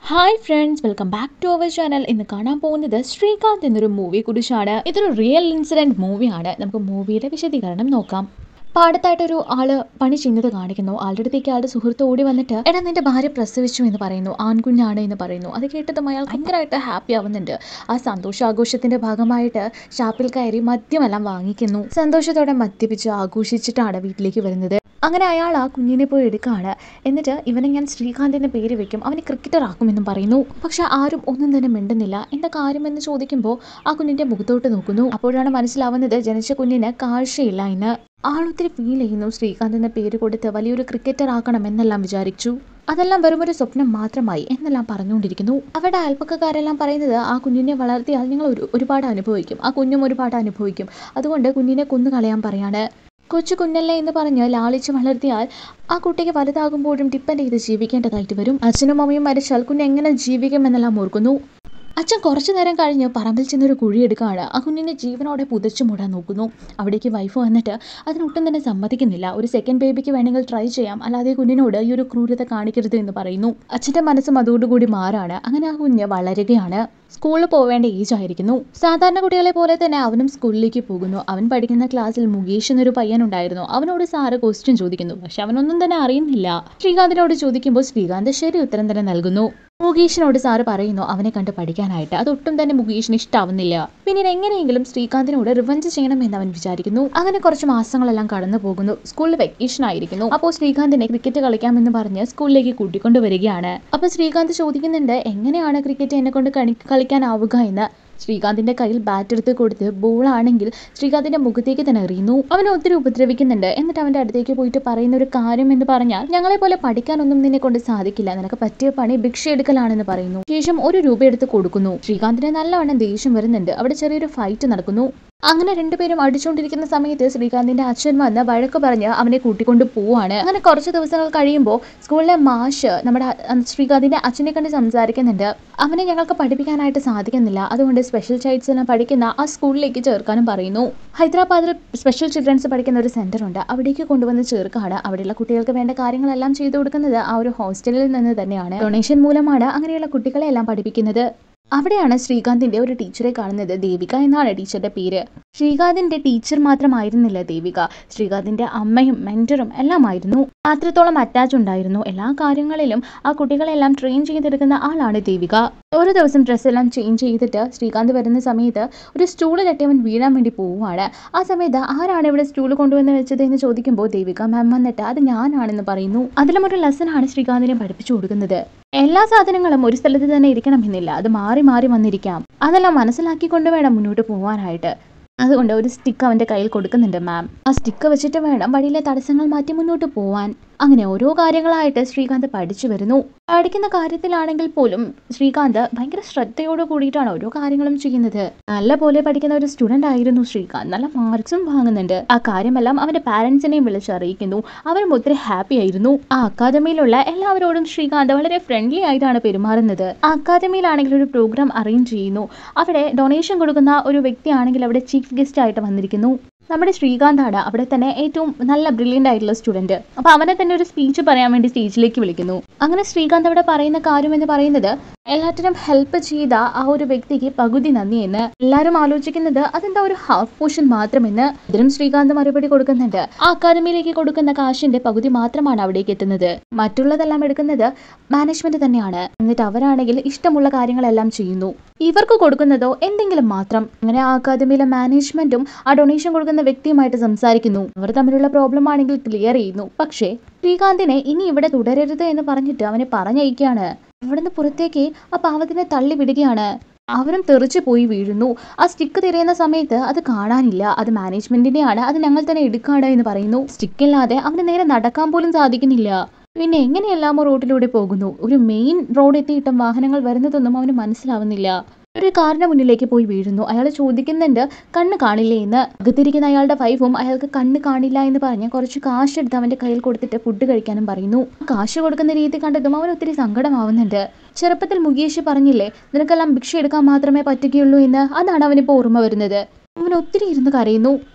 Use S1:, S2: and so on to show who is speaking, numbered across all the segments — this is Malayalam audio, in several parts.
S1: hi friends welcome back to our channel ഇന്ന് കാണാൻ പോകുന്നത് ശ്രീകാന്ത് എന്നൊരു മൂവിയെ കുറിച്ചാണ് ഇതൊരു റിയൽ ഇൻസിഡന്റ് മൂവിയാണ് നമുക്ക് മൂവിയുടെ വിശദീകരണം നോക്കാം പാടത്തായിട്ടൊരു ആള് പണി ചെയ്യുന്നത് കാണിക്കുന്നു ആളുടെ അടുത്തേക്ക് ആളുടെ സുഹൃത്ത് ഓടി വന്നിട്ട് എടാ നിന്റെ ഭാര്യ പ്രസവിച്ചു എന്ന് പറയുന്നു ആൺകുഞ്ഞാണ് എന്ന് പറയുന്നു അത് കേട്ടതും അയാൾ ഭയങ്കരമായിട്ട് ഹാപ്പി ആവുന്നുണ്ട് ആ സന്തോഷാഘോഷത്തിന്റെ ഭാഗമായിട്ട് ഷാപ്പിൽ കയറി മദ്യമെല്ലാം വാങ്ങിക്കുന്നു സന്തോഷത്തോടെ മദ്യപിച്ച് ആഘോഷിച്ചിട്ടാണ് വീട്ടിലേക്ക് വരുന്നത് അങ്ങനെ അയാൾ ആ കുഞ്ഞിനെ പോയി എടുക്കുകയാണ് എന്നിട്ട് ഇവനെ ഞാൻ ശ്രീകാന്തിന്റെ പേര് വെക്കും അവനെ ക്രിക്കറ്റർ ആക്കുമെന്നും പറയുന്നു പക്ഷെ ആരും ഒന്നും തന്നെ മിണ്ടുന്നില്ല എന്താ കാര്യമെന്ന് ചോദിക്കുമ്പോൾ ആ കുഞ്ഞിന്റെ മുഖത്തോട്ട് നോക്കുന്നു അപ്പോഴാണ് മനസ്സിലാവുന്നത് ജനിച്ച കുഞ്ഞിന് കാഴ്ചയില്ല എന്ന് ആളൊത്തിരി ഫീൽ ചെയ്യുന്നു ശ്രീകാന്ത് എന്ന പേര് കൊടുത്ത് വലിയൊരു ക്രിക്കറ്റർ ആക്കണം എന്നെല്ലാം വിചാരിച്ചു അതെല്ലാം വെറും ഒരു സ്വപ്നം മാത്രമായി എന്നെല്ലാം പറഞ്ഞുകൊണ്ടിരിക്കുന്നു അവരുടെ അയൽപ്പക്കക്കാരെല്ലാം പറയുന്നത് ആ കുഞ്ഞിനെ വളർത്തിയാൽ നിങ്ങൾ ഒരു ഒരുപാട് അനുഭവിക്കും ആ കുഞ്ഞും ഒരുപാട് അനുഭവിക്കും അതുകൊണ്ട് കുഞ്ഞിനെ കൊന്നു കളയാൻ പറയാണ് കൊച്ചു കുഞ്ഞല്ലേ എന്ന് പറഞ്ഞ് ലാളിച്ച് വളർത്തിയാൽ ആ കുട്ടിക്ക് വലുതാകുമ്പോഴും ഡിപ്പെൻഡ് ചെയ്ത് ജീവിക്കേണ്ടതായിട്ട് വരും അച്ഛനും അമ്മയും മരിച്ചാൽ കുഞ്ഞ് എങ്ങനെ ജീവിക്കുമെന്നെല്ലാം ഓർക്കുന്നു അച്ഛൻ കുറച്ചു നേരം കഴിഞ്ഞ് പറമ്പിൽ ചെന്നൊരു കുഴി എടുക്കുകയാണ് ആ കുഞ്ഞിനെ ജീവനോടെ പുതച്ചു മൂടാൻ നോക്കുന്നു അവിടേക്ക് വൈഫ് വന്നിട്ട് അതിനൊട്ടും തന്നെ സമ്മതിക്കുന്നില്ല ഒരു സെക്കൻഡ് ബേബിക്ക് വേണമെങ്കിൽ ട്രൈ ചെയ്യാം അല്ലാതെ കുഞ്ഞിനോട് ഈ ഒരു ക്രൂരത കാണിക്കരുത് എന്ന് പറയുന്നു അച്ഛൻ്റെ മനസ്സും അതോടുകൂടി മാറാണ് അങ്ങനെ ആ കുഞ്ഞ് വളരുകയാണ് സ്കൂളിൽ പോവേണ്ട ഏജ് ആയിരിക്കുന്നു സാധാരണ കുട്ടികളെ പോലെ തന്നെ അവനും സ്കൂളിലേക്ക് പോകുന്നു അവൻ പഠിക്കുന്ന ക്ലാസ്സിൽ മുകേഷ് എന്നൊരു പയ്യനുണ്ടായിരുന്നു അവനോട് സാറ് ക്വസ്റ്റ്യൻ ചോദിക്കുന്നു പക്ഷെ അവനൊന്നും തന്നെ അറിയുന്നില്ല ശ്രീകാന്തിനോട് ചോദിക്കുമ്പോൾ ശ്രീകാന്ത് ശരി ഉത്തരം തന്നെ നൽകുന്നു മുകേഷിനോട് സാറ് പറയുന്നു അവനെ കണ്ട് പഠിക്കാനായിട്ട് അതൊട്ടും തന്നെ മുകേഷിന് ഇഷ്ടാവുന്നില്ല പിന്നീട് എങ്ങനെയെങ്കിലും ശ്രീകാന്തിനോട് റിവഞ്ച് ചെയ്യണമെന്ന് അവൻ വിചാരിക്കുന്നു അങ്ങനെ കുറച്ച് മാസങ്ങളെല്ലാം കടന്നു പോകുന്നു സ്കൂളിൽ വെക്കേഷൻ ആയിരിക്കുന്നു അപ്പോൾ ശ്രീകാന്തിനെ ക്രിക്കറ്റ് കളിക്കാമെന്ന് പറഞ്ഞ് സ്കൂളിലേക്ക് കൂട്ടിക്കൊണ്ട് വരികയാണ് അപ്പോൾ ശ്രീകാന്ത് ചോദിക്കുന്നുണ്ട് എങ്ങനെയാണ് ക്രിക്കറ്റ് എന്നെ കൊണ്ട് കളി കളിക്കാനാവുക എന്ന് ശ്രീകാന്തിന്റെ കയ്യിൽ ബാറ്റ് എടുത്ത് കൊടുത്ത് ബോൾ ആണെങ്കിൽ ശ്രീകാന്തിന്റെ മുഖത്തേക്ക് തന്നെ എറിയുന്നു അവനെ ഒത്തിരി ഉപദ്രവിക്കുന്നുണ്ട് എന്നിട്ട് അവന്റെ അടുത്തേക്ക് പോയിട്ട് പറയുന്ന ഒരു കാര്യം എന്ന് പറഞ്ഞാൽ ഞങ്ങളെ പോലെ പഠിക്കാനൊന്നും നിന്നെ കൊണ്ട് സാധിക്കില്ല നിനക്ക് പറ്റിയ പണി ഭിക്ഷ എടുക്കലാണെന്ന് പറയുന്നു ശേഷം ഒരു രൂപ എടുത്ത് കൊടുക്കുന്നു ശ്രീകാന്തിന് നല്ലവണ്ണം ദേഷ്യം വരുന്നുണ്ട് അവിടെ ചെറിയൊരു ഫൈറ്റ് നടക്കുന്നു അങ്ങനെ രണ്ടുപേരും അടിച്ചുകൊണ്ടിരിക്കുന്ന സമയത്ത് ശ്രീകാന്തിന്റെ അച്ഛൻ വന്ന് വഴക്ക് പറഞ്ഞ് അവനെ കൂട്ടിക്കൊണ്ട് പോവാണ് അങ്ങനെ കുറച്ച് ദിവസങ്ങൾ കഴിയുമ്പോൾ സ്കൂളിലെ മാഷ് നമ്മുടെ അ- ശ്രീകാന്തിന്റെ അച്ഛനെ കണ്ട് സംസാരിക്കുന്നുണ്ട് അവനെ ഞങ്ങൾക്ക് പഠിപ്പിക്കാനായിട്ട് സാധിക്കുന്നില്ല അതുകൊണ്ട് സ്പെഷ്യൽ ചൈൽഡ്സ് എല്ലാം പഠിക്കുന്ന ആ സ്കൂളിലേക്ക് ചേർക്കാനും പറയുന്നു ഹൈദരാബാദിൽ സ്പെഷ്യൽ ചിൽഡ്രൻസ് പഠിക്കുന്ന ഒരു സെന്റർ ഉണ്ട് അവിടേക്ക് കൊണ്ടുവന്ന് ചേർക്കാണ് അവിടെയുള്ള കുട്ടികൾക്ക് വേണ്ട കാര്യങ്ങളെല്ലാം ചെയ്തു കൊടുക്കുന്നത് ആ ഒരു ഹോസ്റ്റലിൽ നിന്ന് തന്നെയാണ് ഡൊണേഷൻ മൂലമാണ് അങ്ങനെയുള്ള കുട്ടികളെ എല്ലാം പഠിപ്പിക്കുന്നത് അവിടെയാണ് ശ്രീകാന്തിന്റെ ഒരു ടീച്ചറെ കാണുന്നത് ദേവിക എന്നാണ് ടീച്ചറുടെ പേര് ശ്രീകാന്തിന്റെ ടീച്ചർ മാത്രമായിരുന്നില്ല ദേവിക ശ്രീകാന്തിന്റെ അമ്മയും മെന്ററും എല്ലാമായിരുന്നു അത്രത്തോളം അറ്റാച്ച് ഉണ്ടായിരുന്നു എല്ലാ കാര്യങ്ങളിലും ആ കുട്ടികളെല്ലാം ട്രെയിൻ ചെയ്തെടുക്കുന്ന ആളാണ് ദേവിക ഒരു ദിവസം ഡ്രസ്സ് എല്ലാം ചേഞ്ച് ചെയ്തിട്ട് ശ്രീകാന്ത് വരുന്ന സമയത്ത് ഒരു സ്റ്റൂള് തട്ടിയവൻ വീഴാൻ വേണ്ടി പോവുകയാണ് ആ സമയത്ത് ആരാണ് ഇവിടെ സ്റ്റൂള് കൊണ്ടുവന്ന് വെച്ചത് എന്ന് ചോദിക്കുമ്പോൾ ദേവിക മാം വന്നിട്ട് അത് ഞാനാണെന്ന് പറയുന്നു അതിലും ഒരു ലെസൺ ആണ് ശ്രീകാന്തിനെ പഠിപ്പിച്ചു കൊടുക്കുന്നത് എല്ലാ സാധനങ്ങളും ഒരു സ്ഥലത്ത് തന്നെ ഇരിക്കണമെന്നില്ല അത് മാറി മാറി വന്നിരിക്കാം അതെല്ലാം മനസ്സിലാക്കിക്കൊണ്ട് വേണം മുന്നോട്ട് പോകാനായിട്ട് അതുകൊണ്ട് ഒരു സ്റ്റിക്ക് അവൻ്റെ കയ്യിൽ കൊടുക്കുന്നുണ്ട് മാം ആ സ്റ്റിക്ക് വെച്ചിട്ട് വേണം വഴിയിലെ തടസ്സങ്ങൾ മാറ്റി മുന്നോട്ട് പോവാൻ അങ്ങനെ ഓരോ കാര്യങ്ങളായിട്ട് ശ്രീകാന്ത് പഠിച്ചു വരുന്നു പഠിക്കുന്ന കാര്യത്തിലാണെങ്കിൽ പോലും ശ്രീകാന്ത് ഭയങ്കര ശ്രദ്ധയോട് കൂടിയിട്ടാണ് ഓരോ കാര്യങ്ങളും ചെയ്യുന്നത് നല്ല പോലെ പഠിക്കുന്ന ഒരു സ്റ്റുഡന്റ് ആയിരുന്നു ശ്രീകാന്ത് നല്ല മാർക്സും വാങ്ങുന്നുണ്ട് ആ കാര്യമെല്ലാം അവന്റെ പാരന്റ്സിനെയും വിളിച്ചറിയിക്കുന്നു അവരും ഒത്തിരി ഹാപ്പി ആയിരുന്നു ആ അക്കാദമിയിലുള്ള എല്ലാവരോടും ശ്രീകാന്ത് വളരെ ഫ്രണ്ട്ലി ആയിട്ടാണ് പെരുമാറുന്നത് ആ അക്കാദമിയിലാണെങ്കിൽ ഒരു പ്രോഗ്രാം അറേഞ്ച് ചെയ്യുന്നു അവിടെ ഡൊണേഷൻ കൊടുക്കുന്ന ഒരു വ്യക്തിയാണെങ്കിൽ അവിടെ ചീഫ് ഗസ്റ്റ് ആയിട്ട് വന്നിരിക്കുന്നു നമ്മുടെ ശ്രീകാന്താണ് അവിടെ തന്നെ ഏറ്റവും നല്ല ബ്രില്യൻ്റ് ആയിട്ടുള്ള സ്റ്റുഡന്റ് അപ്പോൾ അവനെ തന്നെ ഒരു സ്പീച്ച് പറയാൻ വേണ്ടി സ്റ്റേജിലേക്ക് വിളിക്കുന്നു അങ്ങനെ ശ്രീകാന്ത് അവിടെ പറയുന്ന കാര്യം എന്ന് പറയുന്നത് എല്ലാറ്റിനും ഹെൽപ്പ് ചെയ്ത ആ ഒരു വ്യക്തിക്ക് പകുതി നന്ദി എന്ന് എല്ലാവരും ആലോചിക്കുന്നത് അതെന്താ ഒരു ഹാഫ് പോർഷൻ മാത്രമെന്ന് ഇതിനും ശ്രീകാന്ത് മറുപടി കൊടുക്കുന്നുണ്ട് ആ അക്കാദമിയിലേക്ക് കൊടുക്കുന്ന കാശിന്റെ പകുതി മാത്രമാണ് അവിടേക്ക് എത്തുന്നത് മറ്റുള്ളതെല്ലാം എടുക്കുന്നത് മാനേജ്മെന്റ് തന്നെയാണ് എന്നിട്ട് അവരാണെങ്കിൽ ഇഷ്ടമുള്ള കാര്യങ്ങളെല്ലാം ചെയ്യുന്നു ഇവർക്ക് കൊടുക്കുന്നതോ എന്തെങ്കിലും മാത്രം അങ്ങനെ ആ അക്കാദമിയിലെ മാനേജ്മെന്റും ആ ഡൊണേഷൻ കൊടുക്കുന്ന വ്യക്തിയുമായിട്ട് സംസാരിക്കുന്നു അവർ തമ്മിലുള്ള പ്രോബ്ലം ആണെങ്കിൽ ക്ലിയർ ചെയ്യുന്നു പക്ഷേ ശ്രീകാന്തിനെ ഇനി ഇവിടെ തുടരരുത് എന്ന് പറഞ്ഞിട്ട് അവനെ പറഞ്ഞയക്കുകയാണ് അവിടുന്ന് പുറത്തേക്ക് ആ പാവത്തിനെ തള്ളി വിടുകയാണ് അവരും തെറിച്ചു പോയി വീഴുന്നു ആ സ്റ്റിക്ക് തിരയുന്ന സമയത്ത് അത് കാണാനില്ല അത് മാനേജ്മെന്റിന്റെയാണ് അത് ഞങ്ങൾ തന്നെ എടുക്കാണ് എന്ന് പറയുന്നു സ്റ്റിക്കില്ലാതെ അവന് നേരെ നടക്കാൻ പോലും സാധിക്കുന്നില്ല പിന്നെ എങ്ങനെയെല്ലാമോ റോഡിലൂടെ പോകുന്നു ഒരു മെയിൻ റോഡ് എത്തിയിട്ടും വാഹനങ്ങൾ വരുന്നതൊന്നും അവന് മനസ്സിലാവുന്നില്ല ഒരു കാറിന്റെ മുന്നിലേക്ക് പോയി വീഴുന്നു അയാൾ ചോദിക്കുന്നുണ്ട് കണ്ണ് കാണില്ലേ എന്ന് അകത്തിരിക്കുന്ന അയാളുടെ വൈഫും അയാൾക്ക് കണ്ണ് കാണില്ല എന്ന് പറഞ്ഞ് കുറച്ച് കാശ് എടുത്ത് അവന്റെ കയ്യിൽ കൊടുത്തിട്ട് ഫുഡ് കഴിക്കാനും പറയുന്നു കാശ് കൊടുക്കുന്ന രീതി കണ്ടതും അവൻ ഒത്തിരി സങ്കടമാവുന്നുണ്ട് ചെറുപ്പത്തിൽ മുകേഷ് പറഞ്ഞില്ലേ നിനക്കെല്ലാം ഭിക്ഷ എടുക്കാൻ മാത്രമേ പറ്റുകയുള്ളൂ എന്ന് അതാണ് അവനിപ്പോൾ ഓർമ്മ വരുന്നത് അവൻ ഒത്തിരി ഇരുന്ന് കരയുന്നു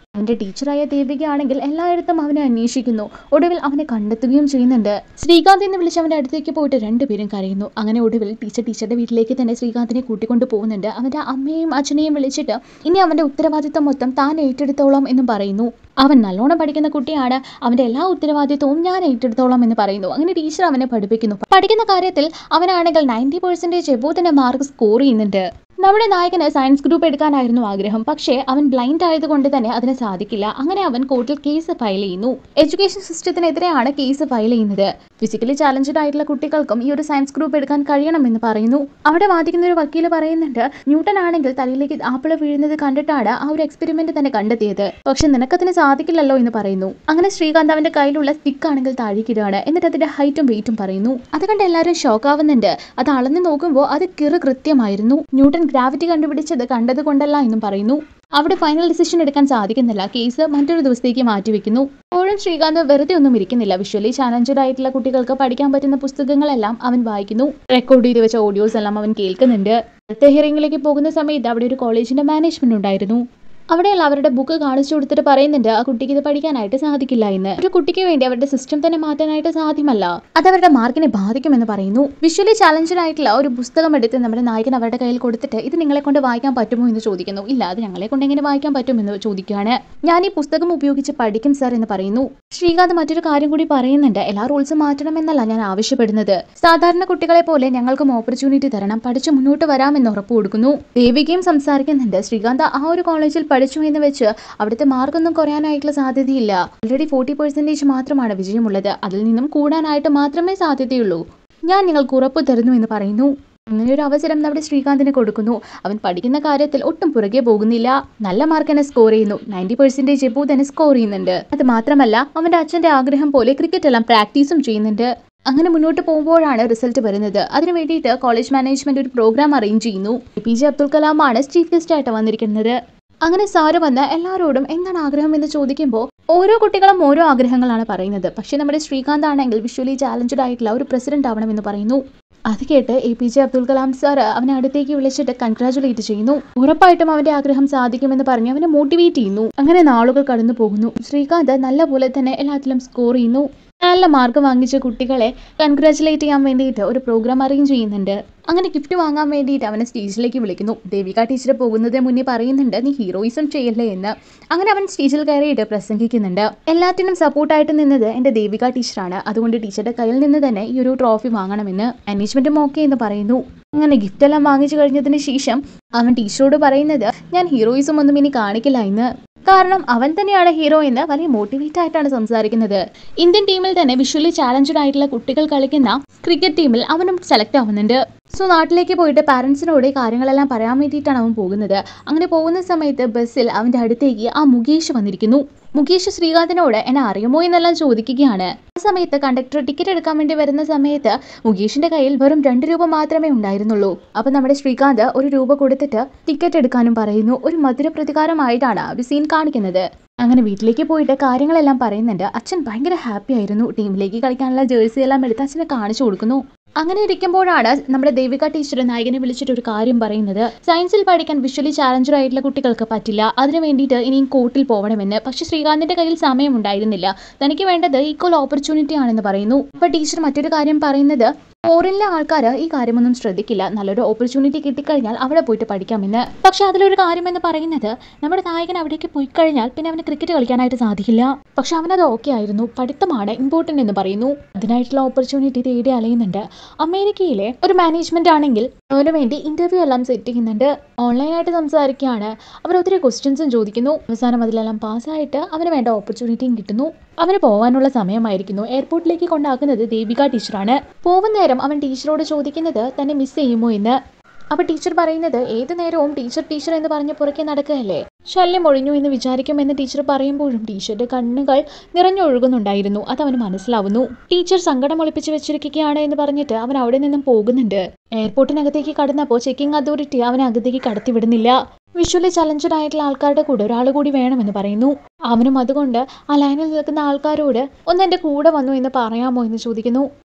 S1: അവന്റെ ടീച്ചറായ ദേവികയാണെങ്കിൽ എല്ലായിടത്തും അവനെ അന്വേഷിക്കുന്നു ഒടുവിൽ അവനെ കണ്ടെത്തുകയും ചെയ്യുന്നുണ്ട് ശ്രീകാന്ത് എന്ന് വിളിച്ച് അവന്റെ അടുത്തേക്ക് പോയിട്ട് രണ്ടുപേരും കരയുന്നു അങ്ങനെ ഒടുവിൽ ടീച്ചർ ടീച്ചറുടെ വീട്ടിലേക്ക് തന്നെ ശ്രീകാന്തിനെ കൂട്ടിക്കൊണ്ട് പോകുന്നുണ്ട് അവന്റെ അമ്മയെയും അച്ഛനെയും വിളിച്ചിട്ട് ഇനി അവന്റെ ഉത്തരവാദിത്തം മൊത്തം താൻ ഏറ്റെടുത്തോളാം എന്നും പറയുന്നു അവൻ നല്ലോണം പഠിക്കുന്ന കുട്ടിയാണ് അവന്റെ എല്ലാ ഉത്തരവാദിത്വവും ഞാൻ ഏറ്റെടുത്തോളാം എന്ന് പറയുന്നു അങ്ങനെ ടീച്ചർ അവനെ പഠിപ്പിക്കുന്നു പഠിക്കുന്ന കാര്യത്തിൽ അവനാണെങ്കിൽ നയൻറ്റി പെർസെൻറ്റേജ് എബോ തന്നെ മാർക്ക് സ്കോർ ചെയ്യുന്നുണ്ട് നമ്മുടെ നായകന് സയൻസ് ഗ്രൂപ്പ് എടുക്കാനായിരുന്നു ആഗ്രഹം പക്ഷേ അവൻ ബ്ലൈൻഡ് ആയതുകൊണ്ട് തന്നെ അതിന് സാധിക്കില്ല അങ്ങനെ അവൻ കോർട്ടിൽ കേസ് ഫയൽ ചെയ്യുന്നു എഡ്യൂക്കേഷൻ സിസ്റ്റത്തിനെതിരെയാണ് കേസ് ഫയൽ ചെയ്യുന്നത് ഫിസിക്കലി ചാലഞ്ചഡ് ആയിട്ടുള്ള കുട്ടികൾക്കും ഈ ഒരു സയൻസ് ഗ്രൂപ്പ് എടുക്കാൻ കഴിയണമെന്ന് പറയുന്നു അവിടെ വാദിക്കുന്ന ഒരു വക്കീൽ പറയുന്നുണ്ട് ന്യൂട്ടൺ ആണെങ്കിൽ തലയിലേക്ക് ആപ്പിള് വീഴുന്നത് കണ്ടിട്ടാണ് ആ ഒരു എക്സ്പെരിമെന്റ് തന്നെ കണ്ടെത്തിയത് പക്ഷെ നിനക്കതിന് സാധിക്കില്ലല്ലോ എന്ന് പറയുന്നു അങ്ങനെ ശ്രീകാന്ത് അവന്റെ കയ്യിലുള്ള സ്റ്റിക്ക് ആണെങ്കിൽ താഴേക്കിടുകയാണ് എന്നിട്ട് അതിന്റെ ഹൈറ്റും വെയിറ്റും പറയുന്നു അത് കണ്ട് എല്ലാവരും ഷോക്ക് ആവുന്നുണ്ട് അത് അളന്ന് നോക്കുമ്പോൾ അത് കിറു കൃത്യമായിരുന്നു ന്യൂട്ടൺ ഗ്രാവിറ്റി കണ്ടുപിടിച്ചത് കണ്ടത് കൊണ്ടല്ല എന്നും പറയുന്നു അവിടെ ഫൈനൽ ഡിസിഷൻ എടുക്കാൻ സാധിക്കുന്നില്ല കേസ് മറ്റൊരു ദിവസത്തേക്ക് മാറ്റിവെക്കുന്നു അപ്പോഴും ശ്രീകാന്ത് വെറുതെ ഒന്നും ഇരിക്കുന്നില്ല വിഷ്വലി ചാലഞ്ചഡ് ആയിട്ടുള്ള കുട്ടികൾക്ക് പഠിക്കാൻ പറ്റുന്ന പുസ്തകങ്ങളെല്ലാം അവൻ വായിക്കുന്നു റെക്കോർഡ് ചെയ്ത് വെച്ച ഓഡിയോസ് എല്ലാം അവൻ കേൾക്കുന്നുണ്ട് അടുത്ത ഹിയറിംഗിലേക്ക് പോകുന്ന സമയത്ത് അവിടെ ഒരു കോളേജിന്റെ മാനേജ്മെന്റ് ഉണ്ടായിരുന്നു അവിടെയുള്ള അവരുടെ ബുക്ക് കാണിച്ചു കൊടുത്തിട്ട് പറയുന്നുണ്ട് ആ കുട്ടിക്ക് ഇത് പഠിക്കാനായിട്ട് സാധിക്കില്ല എന്ന് ഒരു കുട്ടിക്ക് വേണ്ടി അവരുടെ സിസ്റ്റം തന്നെ മാറ്റാനായിട്ട് സാധ്യമല്ല അത് അവരുടെ മാർക്കിനെ ബാധിക്കുമെന്ന് പറയുന്നു വിഷ്വലി ചാലഞ്ചഡ് ആയിട്ടുള്ള ഒരു പുസ്തകം എടുത്ത് നമ്മുടെ നായകൻ അവരുടെ കയ്യിൽ കൊടുത്തിട്ട് ഇത് നിങ്ങളെ കൊണ്ട് വായിക്കാൻ പറ്റുമോ എന്ന് ചോദിക്കുന്നു ഇല്ല അത് ഞങ്ങളെ കൊണ്ട് എങ്ങനെ വായിക്കാൻ പറ്റുമെന്ന് ചോദിക്കുകയാണ് ഞാൻ ഈ പുസ്തകം ഉപയോഗിച്ച് പഠിക്കും സർ എന്ന് പറയുന്നു ശ്രീകാന്ത് മറ്റൊരു കാര്യം കൂടി പറയുന്നുണ്ട് എല്ലാ റൂൾസും മാറ്റണമെന്നല്ല ഞാൻ ആവശ്യപ്പെടുന്നത് സാധാരണ കുട്ടികളെ പോലെ ഞങ്ങൾക്കും ഓപ്പർച്യൂണിറ്റി തരണം പഠിച്ച് മുന്നോട്ട് വരാമെന്ന് ഉറപ്പ് കൊടുക്കുന്നു ദേവികയും സംസാരിക്കുന്നുണ്ട് ശ്രീകാന്ത് ആ ഒരു കോളേജിൽ പഠിച്ചു എന്ന് വെച്ച് അവിടുത്തെ മാർക്കൊന്നും കുറയാനായിട്ടുള്ള സാധ്യതയില്ല ഓൾറെഡി ഫോർട്ടി പെർസെൻറ്റേജ് മാത്രമാണ് വിജയമുള്ളത് അതിൽ നിന്നും കൂടാനായിട്ട് മാത്രമേ സാധ്യതയുള്ളൂ ഞാൻ നിങ്ങൾക്ക് ഉറപ്പ് തരുന്നു എന്ന് പറയുന്നു അങ്ങനെ ഒരു അവസരം നമ്മുടെ ശ്രീകാന്തിന് കൊടുക്കുന്നു അവൻ പഠിക്കുന്ന കാര്യത്തിൽ ഒട്ടും പുറകെ പോകുന്നില്ല നല്ല മാർക്ക് തന്നെ സ്കോർ ചെയ്യുന്നു നയൻറ്റി പെർസെൻറ്റേജ് എബോ തന്നെ സ്കോർ ചെയ്യുന്നുണ്ട് അത് മാത്രമല്ല അവന്റെ അച്ഛന്റെ ആഗ്രഹം പോലെ ക്രിക്കറ്റ് എല്ലാം പ്രാക്ടീസും ചെയ്യുന്നുണ്ട് അങ്ങനെ മുന്നോട്ട് പോകുമ്പോഴാണ് റിസൾട്ട് വരുന്നത് അതിനു വേണ്ടിയിട്ട് കോളേജ് മാനേജ്മെന്റ് ഒരു പ്രോഗ്രാം അറേഞ്ച് ചെയ്യുന്നു എ പി ജെ അബ്ദുൽ കലാമാണ് ചീഫ് ഗസ്റ്റ് ആയിട്ട് വന്നിരിക്കുന്നത് അങ്ങനെ സാറ് വന്ന് എല്ലാവരോടും എന്താണ് ആഗ്രഹം എന്ന് ചോദിക്കുമ്പോൾ ഓരോ കുട്ടികളും ഓരോ ആഗ്രഹങ്ങളാണ് പറയുന്നത് പക്ഷേ നമ്മുടെ ശ്രീകാന്ത് ആണെങ്കിൽ വിഷ്വലി ചാലഞ്ചഡ് ആയിട്ടുള്ള ഒരു പ്രസിഡന്റ് ആവണമെന്ന് പറയുന്നു അത് കേട്ട് A P J Abdul Kalam sir അവനെ അടുത്തേക്ക് വിളിച്ചിട്ട് കൺഗ്രാചുലേറ്റ് ചെയ്യുന്നു ഉറപ്പായിട്ടും അവന്റെ ആഗ്രഹം സാധിക്കുമെന്ന് പറഞ്ഞ് അവനെ മോട്ടിവേറ്റ് ചെയ്യുന്നു അങ്ങനെ നാളുകൾ കടന്നു പോകുന്നു ശ്രീകാന്ത് നല്ല പോലെ തന്നെ എല്ലാത്തിലും സ്കോർ ചെയ്യുന്നു നല്ല മാർക്ക് വാങ്ങിച്ച കുട്ടികളെ കൺഗ്രാറ്റുലേറ്റ് ചെയ്യാൻ വേണ്ടിയിട്ട് ഒരു പ്രോഗ്രാം അറേഞ്ച് ചെയ്യുന്നുണ്ട് അങ്ങനെ ഗിഫ്റ്റ് വാങ്ങാൻ വേണ്ടിയിട്ട് അവനെ സ്റ്റേജിലേക്ക് വിളിക്കുന്നു ദേവിക ടീച്ചർ പോകുന്നതിന് മുന്നേ പറയുന്നുണ്ട് നീ ഹീറോയിസം ചെയ്യല്ലേ എന്ന് അങ്ങനെ അവൻ സ്റ്റേജിൽ കയറിയിട്ട് പ്രസംഗിക്കുന്നുണ്ട് എല്ലാത്തിനും സപ്പോർട്ടായിട്ട് നിന്നത് എൻ്റെ ദേവിക ടീച്ചറാണ് അതുകൊണ്ട് ടീച്ചറുടെ കയ്യിൽ നിന്ന് തന്നെ ഈ ഒരു ട്രോഫി വാങ്ങണമെന്ന് മാനേജ്മെൻറ്റും ഓക്കെ എന്ന് പറയുന്നു അങ്ങനെ ഗിഫ്റ്റ് എല്ലാം വാങ്ങിച്ചു കഴിഞ്ഞതിന് ശേഷം അവൻ ടീച്ചറോട് പറയുന്നത് ഞാൻ ഹീറോയിസം ഒന്നും ഇനി കാണിക്കില്ല എന്ന് കാരണം അവൻ തന്നെയാണ് ഹീറോ എന്ന് വലിയ മോട്ടിവേറ്റ് ആയിട്ടാണ് സംസാരിക്കുന്നത് ഇന്ത്യൻ ടീമിൽ തന്നെ വിഷ്വലി ചാലഞ്ചഡ് ആയിട്ടുള്ള കുട്ടികൾ കളിക്കുന്ന ക്രിക്കറ്റ് ടീമിൽ അവനും സെലക്ട് ആവുന്നുണ്ട് സോ നാട്ടിലേക്ക് പോയിട്ട് പാരൻസിനോട് ഈ കാര്യങ്ങളെല്ലാം പറയാൻ വേണ്ടിയിട്ടാണ് അവൻ പോകുന്നത് അങ്ങനെ പോകുന്ന സമയത്ത് ബസ്സിൽ അവൻ്റെ അടുത്തേക്ക് ആ മുകേഷ് വന്നിരിക്കുന്നു മുകേഷ് ശ്രീകാന്തിനോട് എന്നെ അറിയുമോ എന്നെല്ലാം ചോദിക്കുകയാണ് ആ സമയത്ത് കണ്ടക്ടർ ടിക്കറ്റ് എടുക്കാൻ വേണ്ടി വരുന്ന സമയത്ത് മുകേഷിന്റെ കയ്യിൽ വെറും രണ്ട് രൂപ മാത്രമേ ഉണ്ടായിരുന്നുള്ളൂ അപ്പൊ നമ്മുടെ ശ്രീകാന്ത് ഒരു രൂപ കൊടുത്തിട്ട് ടിക്കറ്റ് എടുക്കാനും പറയുന്നു ഒരു മധുര പ്രതികാരമായിട്ടാണ് ആ ഒരു സീൻ കാണിക്കുന്നത് അങ്ങനെ വീട്ടിലേക്ക് പോയിട്ട് കാര്യങ്ങളെല്ലാം പറയുന്നുണ്ട് അച്ഛൻ ഭയങ്കര ഹാപ്പി ആയിരുന്നു ടീമിലേക്ക് കളിക്കാനുള്ള ജേഴ്സി എല്ലാം എടുത്ത് അച്ഛനെ കാണിച്ചു കൊടുക്കുന്നു അങ്ങനെ ഇരിക്കുമ്പോഴാണ് നമ്മുടെ ദേവിക ടീച്ചർ നായകനെ വിളിച്ചിട്ട് ഒരു കാര്യം പറയുന്നത് സയൻസിൽ പഠിക്കാൻ വിഷ്വലി ചാലഞ്ചർ ആയിട്ടുള്ള കുട്ടികൾക്ക് പറ്റില്ല അതിന് വേണ്ടിയിട്ട് ഇനിയും കോർട്ടിൽ പോകണമെന്ന് പക്ഷെ ശ്രീകാന്തിന്റെ കയ്യിൽ സമയം ഉണ്ടായിരുന്നില്ല തനിക്ക് വേണ്ടത് ഈക്വൽ ഓപ്പർച്യൂണിറ്റി ആണെന്ന് പറയുന്നു അപ്പൊ ടീച്ചർ മറ്റൊരു കാര്യം പറയുന്നത് ഫോറിനിലെ ആൾക്കാർ ഈ കാര്യമൊന്നും ശ്രദ്ധിക്കില്ല നല്ലൊരു ഓപ്പർച്യൂണിറ്റി കിട്ടിക്കഴിഞ്ഞാൽ അവിടെ പോയിട്ട് പഠിക്കാമെന്ന് പക്ഷെ അതിലൊരു കാര്യമെന്ന് പറയുന്നത് നമ്മുടെ നായകൻ അവിടേക്ക് പോയി കഴിഞ്ഞാൽ പിന്നെ അവന് ക്രിക്കറ്റ് കളിക്കാനായിട്ട് സാധിക്കില്ല പക്ഷെ അവനത് ഓക്കെ ആയിരുന്നു പഠിത്തമാണ് ഇമ്പോർട്ടൻ്റ് എന്ന് പറയുന്നു അതിനായിട്ടുള്ള ഓപ്പർച്യൂണിറ്റി തേടി അലയുന്നുണ്ട് അമേരിക്കയിലെ ഒരു മാനേജ്മെന്റ് ആണെങ്കിൽ അവന് വേണ്ടി ഇന്റർവ്യൂ എല്ലാം സെറ്റ് ചെയ്യുന്നുണ്ട് ഓൺലൈനായിട്ട് സംസാരിക്കുകയാണ് അവർ ഒത്തിരി ക്വസ്റ്റ്യൻസും ചോദിക്കുന്നു അവസാനം അതിലെല്ലാം പാസ്സായിട്ട് അവന് വേണ്ട ഓപ്പർച്യൂണിറ്റിയും കിട്ടുന്നു അവന് പോകാനുള്ള സമയമായിരിക്കുന്നു എയർപോർട്ടിലേക്ക് കൊണ്ടാക്കുന്നത് ദേവിക ടീച്ചറാണ് പോകുന്ന നേരം അവൻ ടീച്ചറോട് ചോദിക്കുന്നത് തന്നെ മിസ് ചെയ്യുമോ എന്ന് അപ്പോൾ ടീച്ചർ പറയുന്നത് ഏത് നേരവും ടീച്ചർ ടീച്ചർ എന്ന് പറഞ്ഞ് പുറകെ നടക്കുകയല്ലേ ശല്യം ഒഴിഞ്ഞു എന്ന് വിചാരിക്കുമെന്ന് ടീച്ചർ പറയുമ്പോഴും ടീച്ചറുടെ കണ്ണുകൾ നിറഞ്ഞൊഴുകുന്നുണ്ടായിരുന്നു അത് അവന് മനസ്സിലാവുന്നു ടീച്ചർ സങ്കടം ഒളിപ്പിച്ച് വെച്ചിരിക്കുകയാണ് എന്ന് പറഞ്ഞിട്ട് അവൻ അവിടെ നിന്നും പോകുന്നുണ്ട് എയർപോർട്ടിനകത്തേക്ക് കടന്നപ്പോൾ ചെക്കിംഗ് അതോറിറ്റി അവനെ അകത്തേക്ക് കടത്തിവിടുന്നില്ല വിഷ്വലി ചലഞ്ചഡ് ആയിട്ടുള്ള ആൾക്കാരുടെ കൂടെ ഒരാൾ കൂടി വേണമെന്ന് പറയുന്നു അവനും അതുകൊണ്ട് ആ ലൈനിൽ നിൽക്കുന്ന ആൾക്കാരോട് ഒന്ന് എൻ്റെ കൂടെ വന്നു എന്ന് പറയാമോ എന്ന് ചോദിക്കുന്നു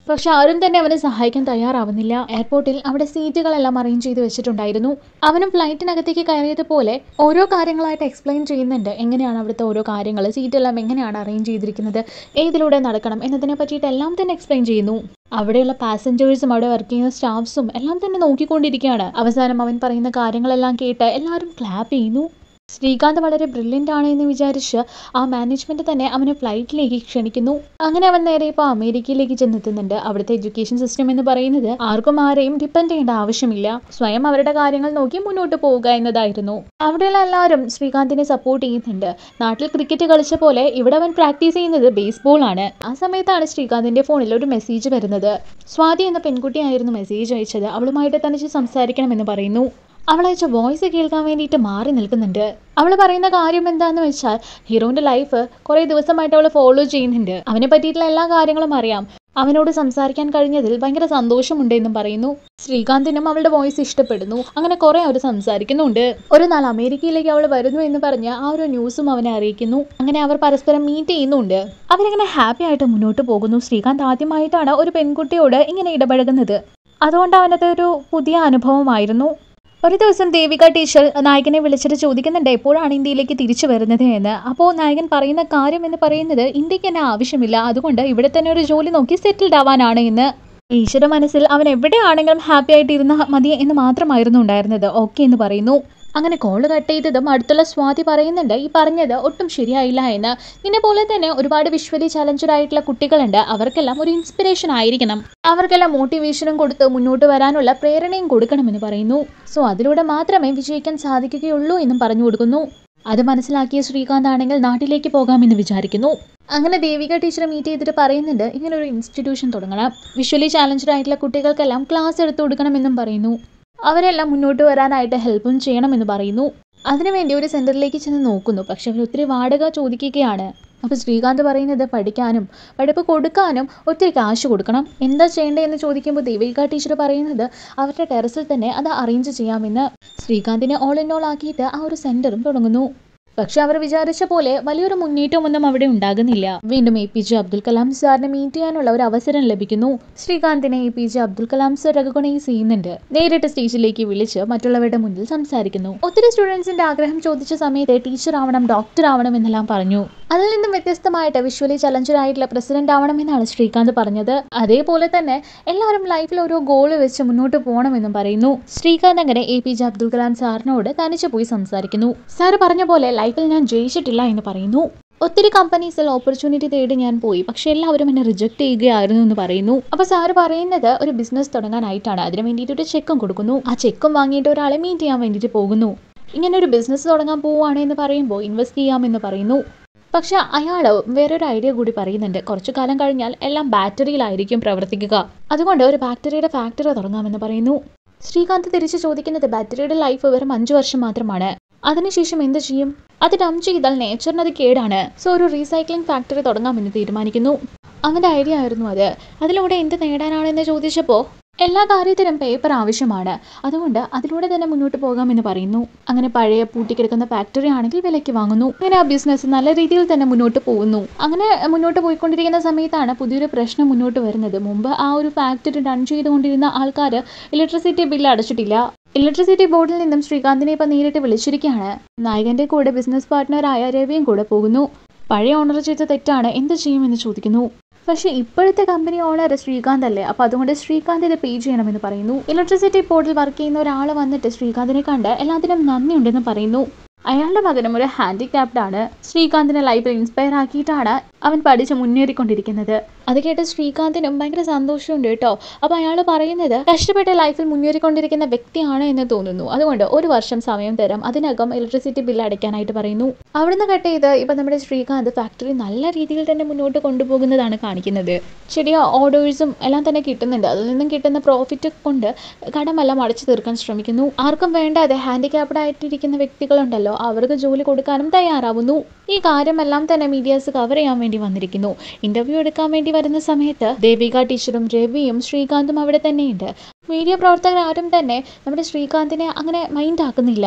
S1: പക്ഷെ ആരും തന്നെ അവനെ സഹായിക്കാൻ തയ്യാറാവുന്നില്ല എയർപോർട്ടിൽ അവിടെ സീറ്റുകളെല്ലാം അറേഞ്ച് ചെയ്ത് വെച്ചിട്ടുണ്ടായിരുന്നു അവനും ഫ്ലൈറ്റിനകത്തേക്ക് കയറിയതുപോലെ ഓരോ കാര്യങ്ങളായിട്ട് എക്സ്പ്ലെയിൻ ചെയ്യുന്നുണ്ട് എങ്ങനെയാണ് അവിടുത്തെ ഓരോ കാര്യങ്ങൾ സീറ്റെല്ലാം എങ്ങനെയാണ് അറേഞ്ച് ചെയ്തിരിക്കുന്നത് ഏതിലൂടെ നടക്കണം എന്നതിനെ പറ്റിയിട്ട് എല്ലാം തന്നെ എക്സ്പ്ലെയിൻ ചെയ്യുന്നു അവിടെയുള്ള പാസഞ്ചേഴ്സും അവിടെ വർക്ക് ചെയ്യുന്ന സ്റ്റാഫ്സും എല്ലാം തന്നെ നോക്കിക്കൊണ്ടിരിക്കുകയാണ് അവസാനം അവൻ പറയുന്ന കാര്യങ്ങളെല്ലാം കേട്ട് എല്ലാവരും ക്ലാപ്പ് ചെയ്യുന്നു ശ്രീകാന്ത് വളരെ ബ്രില്യൻ്റ് ആണ് എന്ന് വിചാരിച്ച് ആ മാനേജ്മെന്റ് തന്നെ അവനെ ഫ്ലൈറ്റിലേക്ക് ക്ഷണിക്കുന്നു അങ്ങനെ അവൻ നേരെ ഇപ്പോൾ അമേരിക്കയിലേക്ക് ചെന്നെത്തുന്നുണ്ട് അവിടുത്തെ എഡ്യൂക്കേഷൻ സിസ്റ്റം എന്ന് പറയുന്നത് ആർക്കും ആരെയും ഡിപ്പെൻഡ് ചെയ്യേണ്ട ആവശ്യമില്ല സ്വയം അവരുടെ കാര്യങ്ങൾ നോക്കി മുന്നോട്ട് പോവുക എന്നതായിരുന്നു അവിടെയുള്ള എല്ലാവരും ശ്രീകാന്തിനെ സപ്പോർട്ട് ചെയ്യുന്നുണ്ട് നാട്ടിൽ ക്രിക്കറ്റ് കളിച്ച പോലെ ഇവിടെ അവൻ പ്രാക്ടീസ് ചെയ്യുന്നത് ബേസ്ബോൾ ആണ് ആ സമയത്താണ് ശ്രീകാന്തിന്റെ ഫോണിൽ ഒരു മെസ്സേജ് വരുന്നത് സ്വാതി എന്ന പെൺകുട്ടിയായിരുന്നു മെസ്സേജ് അയച്ചത് അവളുമായിട്ട് തനിച്ച് സംസാരിക്കണമെന്ന് പറയുന്നു അവൾ അയച്ച വോയിസ് കേൾക്കാൻ വേണ്ടിയിട്ട് മാറി നിൽക്കുന്നുണ്ട് അവൾ പറയുന്ന കാര്യം എന്താന്ന് വെച്ചാൽ ഹീറോന്റെ ലൈഫ് കുറേ ദിവസമായിട്ട് അവൾ ഫോളോ ചെയ്യുന്നുണ്ട് അവനെ പറ്റിയിട്ടുള്ള എല്ലാ കാര്യങ്ങളും അറിയാം അവനോട് സംസാരിക്കാൻ കഴിഞ്ഞതിൽ ഭയങ്കര സന്തോഷമുണ്ട് എന്നും പറയുന്നു ശ്രീകാന്തിനും അവളുടെ വോയിസ് ഇഷ്ടപ്പെടുന്നു അങ്ങനെ കുറെ അവർ സംസാരിക്കുന്നുണ്ട് ഒരു നാൾ അമേരിക്കയിലേക്ക് അവൾ വരുന്നു എന്ന് പറഞ്ഞ് ആ ഒരു ന്യൂസും അവനെ അറിയിക്കുന്നു അങ്ങനെ അവർ പരസ്പരം മീറ്റ് ചെയ്യുന്നുണ്ട് അവരിങ്ങനെ ഹാപ്പി ആയിട്ട് മുന്നോട്ട് പോകുന്നു ശ്രീകാന്ത് ആദ്യമായിട്ടാണ് ഒരു പെൺകുട്ടിയോട് ഇങ്ങനെ ഇടപഴകുന്നത് അതുകൊണ്ട് അവനത് ഒരു പുതിയ അനുഭവമായിരുന്നു ഒരു ദിവസം ദേവിക ടീച്ചർ നായകനെ വിളിച്ചിട്ട് ചോദിക്കുന്നുണ്ട് എപ്പോഴാണ് ഇന്ത്യയിലേക്ക് തിരിച്ചു വരുന്നത് എന്ന് അപ്പോൾ നായകൻ പറയുന്ന കാര്യം എന്ന് പറയുന്നത് ഇന്ത്യക്ക് എന്നെ ആവശ്യമില്ല അതുകൊണ്ട് ഇവിടെ തന്നെ ഒരു ജോലി നോക്കി സെറ്റിൽഡ് ആവാനാണ് എന്ന് ഈശ്വര മനസ്സിൽ അവൻ എവിടെയാണെങ്കിലും ഹാപ്പി ആയിട്ട് ഇരുന്ന മതി എന്ന് മാത്രമായിരുന്നു ഉണ്ടായിരുന്നത് ഓക്കെ എന്ന് പറയുന്നു അങ്ങനെ കോള് കട്ട് ചെയ്തതും അടുത്തുള്ള സ്വാതി പറയുന്നുണ്ട് ഈ പറഞ്ഞത് ഒട്ടും ശരിയായില്ല എന്ന് നിന്നെ പോലെ തന്നെ ഒരുപാട് വിഷ്വലി ചലഞ്ചഡ് ആയിട്ടുള്ള കുട്ടികളുണ്ട് അവർക്കെല്ലാം ഒരു ഇൻസ്പിറേഷൻ ആയിരിക്കണം അവർക്കെല്ലാം മോട്ടിവേഷനും കൊടുത്ത് മുന്നോട്ട് വരാനുള്ള പ്രേരണയും കൊടുക്കണമെന്ന് പറയുന്നു സോ അതിലൂടെ മാത്രമേ വിജയിക്കാൻ സാധിക്കുകയുള്ളൂ എന്നും പറഞ്ഞു കൊടുക്കുന്നു അത് മനസ്സിലാക്കിയ ശ്രീകാന്ത് ആണെങ്കിൽ നാട്ടിലേക്ക് പോകാമെന്ന് വിചാരിക്കുന്നു അങ്ങനെ ദേവിക ടീച്ചറെ മീറ്റ് ചെയ്തിട്ട് പറയുന്നുണ്ട് ഇങ്ങനെ ഒരു ഇൻസ്റ്റിറ്റ്യൂഷൻ തുടങ്ങണം വിഷ്വലി ചാലഞ്ചഡ് ആയിട്ടുള്ള കുട്ടികൾക്കെല്ലാം ക്ലാസ് എടുത്തു കൊടുക്കണമെന്നും പറയുന്നു അവരെല്ലാം മുന്നോട്ട് വരാനായിട്ട് ഹെൽപ്പും ചെയ്യണമെന്ന് പറയുന്നു അതിനുവേണ്ടി ഒരു സെൻറ്ററിലേക്ക് ചെന്ന് നോക്കുന്നു പക്ഷെ അവർ ഒത്തിരി വാടക ചോദിക്കുകയാണ് അപ്പോൾ ശ്രീകാന്ത് പറയുന്നത് പഠിക്കാനും പഠിപ്പ് കൊടുക്കാനും ഒത്തിരി കാശ് കൊടുക്കണം എന്താ ചെയ്യേണ്ടതെന്ന് ചോദിക്കുമ്പോൾ ദേവിക ടീച്ചർ പറയുന്നത് അവരുടെ ടെറസിൽ തന്നെ അത് അറേഞ്ച് ചെയ്യാമെന്ന് ശ്രീകാന്തിനെ ഓൾ ഇൻ ഓൾ ആക്കിയിട്ട് ആ ഒരു സെൻറ്ററും തുടങ്ങുന്നു പക്ഷെ അവർ വിചാരിച്ച പോലെ വലിയൊരു മുന്നേറ്റമൊന്നും അവിടെ ഉണ്ടാകുന്നില്ല വീണ്ടും A P J Abdul Kalam സാറിനെ മീറ്റ് ചെയ്യാനുള്ള ഒരു അവസരം ലഭിക്കുന്നു ശ്രീകാന്തിനെ A P J Abdul Kalam sir recognise ചെയ്യുന്നുണ്ട് നേരിട്ട് സ്റ്റേജിലേക്ക് വിളിച്ച് മറ്റുള്ളവരുടെ മുന്നിൽ സംസാരിക്കുന്നു ഒത്തിരി സ്റ്റുഡൻസിന്റെ ആഗ്രഹം ചോദിച്ച സമയത്ത് ടീച്ചർ ആവണം ഡോക്ടർ ആവണം എന്നെല്ലാം പറഞ്ഞു അതിൽ നിന്നും വ്യത്യസ്തമായിട്ട് വിഷ്വലി ചലഞ്ചഡ് ആയിട്ടുള്ള പ്രസിഡന്റ് ആവണമെന്നാണ് ശ്രീകാന്ത് പറഞ്ഞത് അതേപോലെ തന്നെ എല്ലാവരും ലൈഫിൽ ഓരോ ഗോൾ വെച്ച് മുന്നോട്ട് പോകണമെന്നും പറയുന്നു ശ്രീകാന്ത് അങ്ങനെ A P J Abdul Kalam സാറിനോട് തനിച്ച് പോയി സംസാരിക്കുന്നു സാർ പറഞ്ഞ പോലെ ലൈഫിൽ ഞാൻ ജയിച്ചിട്ടില്ല എന്ന് പറയുന്നു ഒത്തിരി കമ്പനീസിൽ ഓപ്പർച്യൂണിറ്റി തേടി ഞാൻ പോയി പക്ഷെ എല്ലാവരും എന്നെ റിജക്ട് ചെയ്യുകയായിരുന്നു എന്ന് പറയുന്നു അപ്പോൾ സാറ് പറയുന്നത് ഒരു ബിസിനസ് തുടങ്ങാനായിട്ടാണ് അതിന് വേണ്ടിയിട്ട് ഒരു ചെക്കും കൊടുക്കുന്നു ആ ചെക്കും വാങ്ങിയിട്ട് ഒരാളെ മീറ്റ് ചെയ്യാൻ വേണ്ടിയിട്ട് പോകുന്നു ഇങ്ങനെ ഒരു ബിസിനസ് തുടങ്ങാൻ പോവുകയാണ് എന്ന് പറയുമ്പോൾ ഇൻവെസ്റ്റ് ചെയ്യാമെന്ന് പറയുന്നു പക്ഷെ അയാൾ വേറൊരു ഐഡിയ കൂടി പറയുന്നുണ്ട് കുറച്ചു കാലം കഴിഞ്ഞാൽ എല്ലാം ബാറ്ററിയിലായിരിക്കും പ്രവർത്തിക്കുക അതുകൊണ്ട് ഒരു ബാറ്ററിയുടെ ഫാക്ടറി തുടങ്ങാമെന്ന് പറയുന്നു ശ്രീകാന്ത് തിരിച്ച് ചോദിക്കുന്നത് ബാറ്ററിയുടെ ലൈഫ് വെറും അഞ്ചു വർഷം മാത്രമാണ് അതിനുശേഷം എന്ത് ചെയ്യും അത് ഡംപ് ചെയ്താൽ നേച്ചറിന് അത് കേടാണ് സോ ഒരു റീസൈക്ലിംഗ് ഫാക്ടറി തുടങ്ങാമെന്ന് തീരുമാനിക്കുന്നു അവൻ്റെ ഐഡിയ ആയിരുന്നു അത് അതിലൂടെ എന്ത് നേടാനാണെന്ന് ചോദിച്ചപ്പോൾ എല്ലാ കാര്യത്തിനും പേപ്പർ ആവശ്യമാണ് അതുകൊണ്ട് അതിലൂടെ തന്നെ മുന്നോട്ട് പോകാമെന്ന് പറയുന്നു അങ്ങനെ പഴയ പൂട്ടിക്കിടക്കുന്ന ഫാക്ടറി ആണെങ്കിൽ വിലയ്ക്ക് വാങ്ങുന്നു അങ്ങനെ ആ ബിസിനസ് നല്ല രീതിയിൽ തന്നെ മുന്നോട്ട് പോകുന്നു അങ്ങനെ മുന്നോട്ട് പോയിക്കൊണ്ടിരിക്കുന്ന സമയത്താണ് പുതിയൊരു പ്രശ്നം മുന്നോട്ട് വരുന്നത് മുമ്പ് ആ ഒരു ഫാക്ടറി റൺ ചെയ്തുകൊണ്ടിരുന്ന ആൾക്കാർ ഇലക്ട്രിസിറ്റി ബില്ല് അടച്ചിട്ടില്ല ഇലക്ട്രിസിറ്റി ബോർഡിൽ നിന്നും ശ്രീകാന്തിനെ ഇപ്പം നേരിട്ട് വിളിച്ചിരിക്കുകയാണ് നായകന്റെ കൂടെ ബിസിനസ് പാർട്ട്ണറായ രവിയും കൂടെ പോകുന്നു പഴയ ഓണർ ചെയ്ത തെറ്റാണ് എന്ത് ചെയ്യുമെന്ന് ചോദിക്കുന്നു പക്ഷേ ഇപ്പോഴത്തെ കമ്പനി ഓണർ ശ്രീകാന്ത് അല്ലേ അപ്പോൾ അതുകൊണ്ട് ശ്രീകാന്ത് ഇത് പേ ചെയ്യണമെന്ന് പറയുന്നു ഇലക്ട്രിസിറ്റി ബോർഡിൽ വർക്ക് ചെയ്യുന്ന ഒരാൾ വന്നിട്ട് ശ്രീകാന്തിനെ കണ്ട് എല്ലാത്തിനും നന്ദിയുണ്ടെന്ന് പറയുന്നു അയാളുടെ മകനും ഒരു ഹാൻഡിക്യാപ്ഡ് ആണ് ശ്രീകാന്തിനെ ലൈഫിൽ ഇൻസ്പയർ ആക്കിയിട്ടാണ് അവൻ പഠിച്ച് മുന്നേറിക്കൊണ്ടിരിക്കുന്നത് അത് കേട്ട് ശ്രീകാന്തിനും ഭയങ്കര സന്തോഷമുണ്ട് കേട്ടോ അപ്പോൾ അയാൾ പറയുന്നത് കഷ്ടപ്പെട്ട് ലൈഫിൽ മുന്നേറിക്കൊണ്ടിരിക്കുന്ന വ്യക്തിയാണ് എന്ന് തോന്നുന്നു അതുകൊണ്ട് ഒരു വർഷം സമയം തരാം അതിനകം ഇലക്ട്രിസിറ്റി ബില്ല് അടയ്ക്കാനായിട്ട് പറയുന്നു അവിടുന്ന് കട്ട് ചെയ്ത് ഇപ്പം നമ്മുടെ ശ്രീകാന്ത് ഫാക്ടറി നല്ല രീതിയിൽ തന്നെ മുന്നോട്ട് കൊണ്ടുപോകുന്നതാണ് കാണിക്കുന്നത് ചെറിയ ഓർഡേഴ്സും എല്ലാം തന്നെ കിട്ടുന്നുണ്ട് അതിൽ നിന്നും കിട്ടുന്ന പ്രോഫിറ്റ് കൊണ്ട് കടമെല്ലാം അടച്ചു തീർക്കാൻ ശ്രമിക്കുന്നു ആർക്കും വേണ്ടാതെ ഹാൻഡിക്യാപ്ഡ് ആയിട്ടിരിക്കുന്ന വ്യക്തികളുണ്ടല്ലോ അവർക്ക് ജോലി കൊടുക്കാനും തയ്യാറാവുന്നു ഈ കാര്യമെല്ലാം തന്നെ മീഡിയാസ് കവർ ചെയ്യാൻ വേണ്ടി വന്നിരിക്കുന്നു ഇന്റർവ്യൂ എടുക്കാൻ വേണ്ടി വരുന്ന സമയത്ത് ദേവിക ടീച്ചറും രവിയും ശ്രീകാന്തും അവിടെ തന്നെയുണ്ട് മീഡിയ പ്രവർത്തകർ ആരും തന്നെ നമ്മുടെ ശ്രീകാന്തിനെ അങ്ങനെ മൈൻഡ് ആക്കുന്നില്ല